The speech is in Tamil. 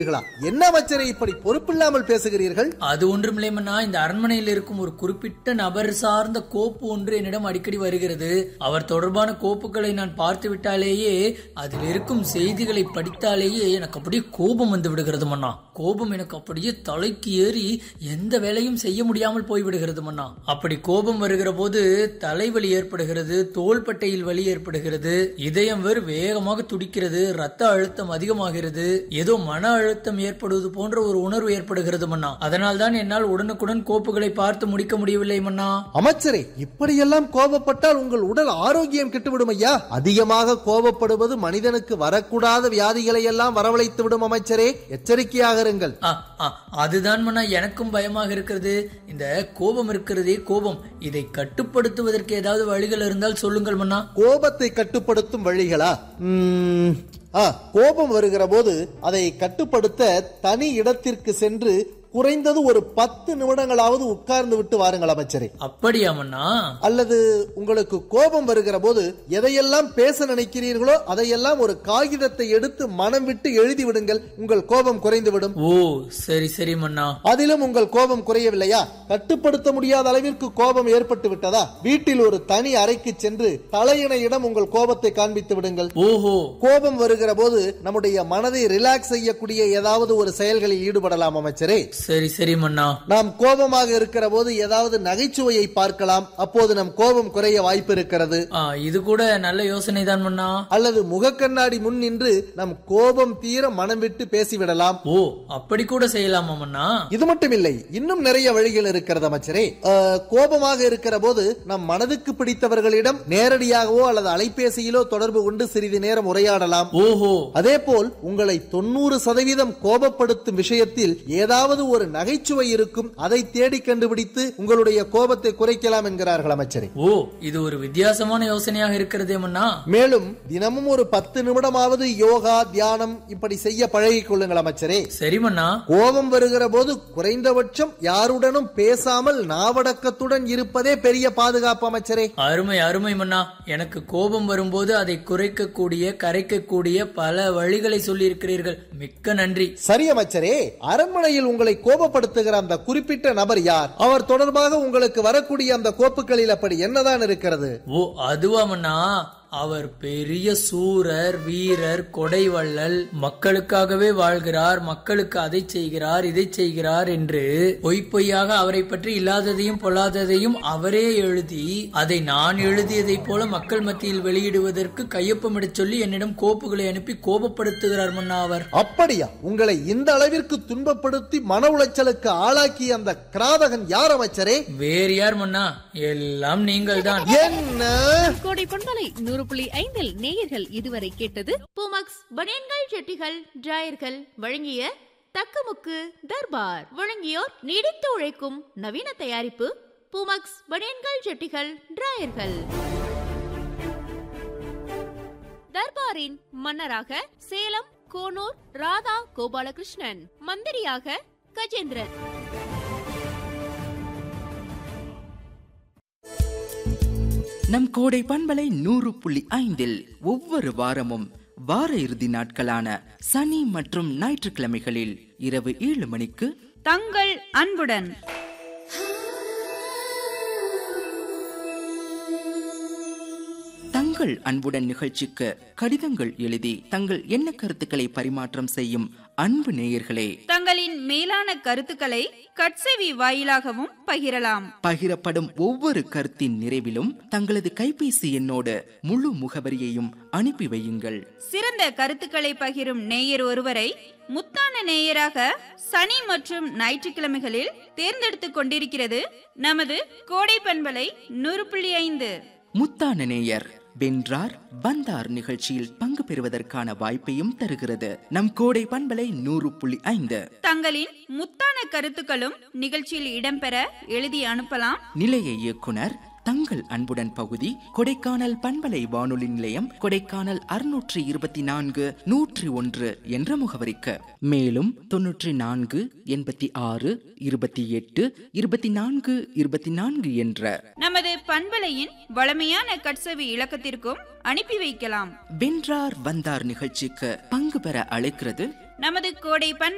என்ன அமைச்சரே இப்படி பொறுப்பில்லாமல் பேசுகிறீர்கள் அது ஒன்றுமில்லைமண்ணா இந்த அரண்மனையில் இருக்கும் ஒரு குறிப்பிட்ட நபர் சார்ந்த கோப்பு ஒன்று என்னிடம் அடிக்கடி வருகிறது அவர் தொடர்பான கோப்புகளை நான் பார்த்து விட்டாலேயே அதில் இருக்கும் செய்திகளை படித்தாலேயே எனக்கு அப்படியே கோபம் வந்து விடுகிறது மண்ணா கோபம் எனக்கு அப்படியே தலைக்கு ஏறி எந்த வேலையும் செய்ய முடியாமல் போய்விடுகிறது மண்ணா அப்படி கோபம் வருகிற போது தலைவலி ஏற்படுகிறது தோள்பட்டையில் வலி ஏற்படுகிறது இதயம் வேறு வேகமாக துடிக்கிறது ரத்த அழுத்தம் அதிகமாகிறது ஏதோ மன அழுத்தம் ஏற்படுவது போன்ற ஒரு உணர்வு ஏற்படுகிறது மன்னா அதனால் தான் என்னால் உடனுக்குடன் கோப்புகளை பார்த்து முடிக்க முடியவில்லை மன்னா அமைச்சரே இப்படியெல்லாம் கோபப்பட்டால் உங்கள் உடல் ஆரோக்கியம் கெட்டுவிடும் ஐயா அதிகமாக கோபப்படுவது மனிதனுக்கு வரக்கூடாத வியாதிகளை எல்லாம் வரவழைத்து விடும் அமைச்சரே எச்சரிக்கையாக இருங்கள் ஆ, ஆ, அதுதான் மன்னா எனக்கும் பயமாக இருக்கிறது இந்த கோபம் இருக்கிறதே கோபம் இதை கட்டுப்படுத்துவதற்கு ஏதாவது வழிகள் இருந்தால் சொல்லுங்கள் மன்னா கோபத்தை கட்டுப்படுத்தும் வழிகளா உம், ஆ, கோபம் வருகிற போது அதை கட்டுப்படுத்த தனி இடத்திற்கு சென்று குறைந்தது ஒரு பத்து நிமிடங்களாவது உட்கார்ந்து விட்டு வாருங்கள் அமைச்சரே அப்படியா மன்னா அல்லது உங்களுக்கு கோபம் வருகிற போது எதையெல்லாம் பேச நினைக்கிறீர்களோ அதையெல்லாம் ஒரு காகிதத்தை எடுத்து மனம் விட்டு எழுதி விடுங்கள் உங்கள் கோபம் குறைந்துவிடும் ஓ சரி சரி மன்னா அதிலும் உங்கள் கோபம் குறையவில்லையா கட்டுப்படுத்த முடியாத அளவிற்கு கோபம் ஏற்பட்டு விட்டதா வீட்டில் ஒரு தனி அறைக்கு சென்று தலையணையிடம் உங்கள் கோபத்தை காண்பித்து விடுங்கள் ஓஹோ கோபம் வருகிற போது நம்முடைய மனதை ரிலாக்ஸ் செய்யக்கூடிய ஏதாவது ஒரு செயல்களில் ஈடுபடலாம் அமைச்சரே சரி சரி மன்னா நாம் கோபமாக இருக்கிற போது ஏதாவது நகைச்சுவையை பார்க்கலாம் அப்போது நம் கோபம் குறைய வாய்ப்பு இருக்கிறது ஆ, இது கூட நல்ல யோசனை தான் மன்னா அல்லது முகக்கண்ணாடி முன் நின்று நம் கோபம் தீர மனம் விட்டு பேசிவிடலாம் ஓ அப்படி கூட செய்யலாமா மன்னா இது மட்டும் இல்லை இன்னும் நிறைய வழிகள் இருக்கிறது அமைச்சரே அஹ், கோபமாக இருக்கிற போது நம் மனதுக்கு பிடித்தவர்களிடம் நேரடியாகவோ அல்லது அலைபேசியிலோ தொடர்பு கொண்டு சிறிது நேரம் உரையாடலாம் ஓஹோ அதே போல் உங்களை தொண்ணூறு சதவீதம் கோபப்படுத்தும் விஷயத்தில் ஏதாவது ஒரு நகைச்சுவை இருக்கும் அதை தேடி கண்டுபிடித்து உங்களுடைய கோபத்தை குறைக்கலாம் என்கிறார்கள் அமைச்சரே ஓ இது ஒரு வித்தியாசமான யோசனையாக இருக்கிறதே மன்னா மேலும் தினமும் ஒரு பத்து நிமிடமாவது யோகா தியானம் இப்படி செய்ய பழகிக் கொள்ளுங்கள் அமைச்சரே சரி மன்னா கோபம் வருகிற போது குறைந்தபட்சம் யாருடனும் பேசாமல் நாவடக்கத்துடன் இருப்பதே பெரிய பாதுகாப்பு அமைச்சரே அருமை அருமை மன்னா எனக்கு கோபம் வரும்போது அதை குறைக்கக்கூடிய கரைக்கக்கூடிய பல வழிகளை சொல்லியிருக்கிறீர்கள் மிக்க நன்றி சரி அமைச்சரே அரண்மனையில் உங்களை கோபப்படுத்துகிற அந்த குறிப்பிட்ட நபர் யார் அவர் தொடர்பாக உங்களுக்கு வரக்கூடிய அந்த கோப்புகளில் அப்படி என்னதான் இருக்கிறது ஓ அதுவா மன்னா அவர் பெரிய சூரர் வீரர் கொடைவள்ளல் மக்களுக்காகவே வாழ்கிறார் மக்களுக்கு அதை செய்கிறார் இதை செய்கிறார் என்று பொய் பொய்யாக அவரை பற்றி இல்லாததையும் பொல்லாததையும் அவரே எழுதி அதை நான் எழுதியதைப் போல மக்கள் மத்தியில் வெளியிடுவதற்கு கையொப்பமிடச் சொல்லி என்னிடம் கோப்புகளை அனுப்பி கோபப்படுத்துகிறார் மன்னா அவர் அப்படியா உங்களை இந்த அளவிற்கு துன்பப்படுத்தி மன உளைச்சலுக்கு ஆளாக்கிய அந்த கிராதகன் யார் அமைச்சரே வேறு யார் மன்னா எல்லாம் நீங்கள்தான் என்ன கோடை பொன்மலை நூறு புள்ளி ஐந்தில் நேயர்கள் இதுவரை கேட்டது பூமக்ஸ் பனியன்கள் ஜெட்டிகள் டிராயர்கள் வழங்கிய தக்கமுக்கு தர்பார் வழங்கியோர் நீடித்து உழைக்கும் நவீன தயாரிப்பு பூமக்ஸ் பனியன்கள் ஜெட்டிகள் டிராயர்கள் தர்பாரின் மன்னராக சேலம் கோனூர் ராதா கோபாலகிருஷ்ணன் மந்திரியாக கஜேந்திரன் நம் கோடை பண்பலை நூறு புள்ளி ஐந்தில் ஒவ்வொரு வாரமும் வார இறுதி நாட்களான சனி மற்றும் ஞாயிற்றுக்கிழமைகளில் இரவு ஏழு மணிக்கு தங்கள் அன்புடன் தங்கள் அன்புடன் நிகழ்ச்சிக்கு கடிதங்கள் எழுதி தங்கள் எண்ண கருத்துக்களை பரிமாற்றம் செய்யும் அன்பு நேயர்களே தங்களின் மேலான கருத்துக்களை கட்செவி வாயிலாகவும் பகிரலாம் பகிரப்படும் ஒவ்வொரு கருத்தின் நிறைவிலும் தங்களது கைபேசி எண்ணோடு முழு முகவரியையும் அனுப்பி வையுங்கள் சிறந்த கருத்துக்களை பகிரும் நேயர் ஒருவரை முத்தான நேயராக சனி மற்றும் ஞாயிற்றுக்கிழமைகளில் தேர்ந்தெடுத்துக் கொண்டிருக்கிறது நமது கோடை பண்பலை நூறு புள்ளி ஐந்து முத்தான நேயர் வென்றார் வந்தார் நிகழ்ச்சியில் பங்கு பெறுவதற்கான வாய்ப்பையும் தருகிறது நம் கோடை பண்பலை நூறு புள்ளி ஐந்து தங்களின் முத்தான கருத்துக்களும் நிகழ்ச்சியில் இடம்பெற எழுதி அனுப்பலாம் நிலைய இயக்குனர் தங்கள் அன்புடன் பகுதி கொடைக்கானல் பண்பலை வானொலி நிலையம் கொடைக்கானல் அறுநூற்றி இருபத்தி நான்கு நூற்றி ஒன்று என்ற முகவரிக்கு மேலும் தொன்னூற்றி நான்கு எண்பத்தி ஆறு இருபத்தி எட்டு இருபத்தி நான்கு இருபத்தி நான்கு என்ற நமது பண்பலையின் வளமையான கட்செவி இலக்கத்திற்கும் அனுப்பி வைக்கலாம் வென்றார் வந்தார் நிகழ்ச்சிக்கு பங்கு பெற அழைக்கிறது நமது கோடை பண்பலை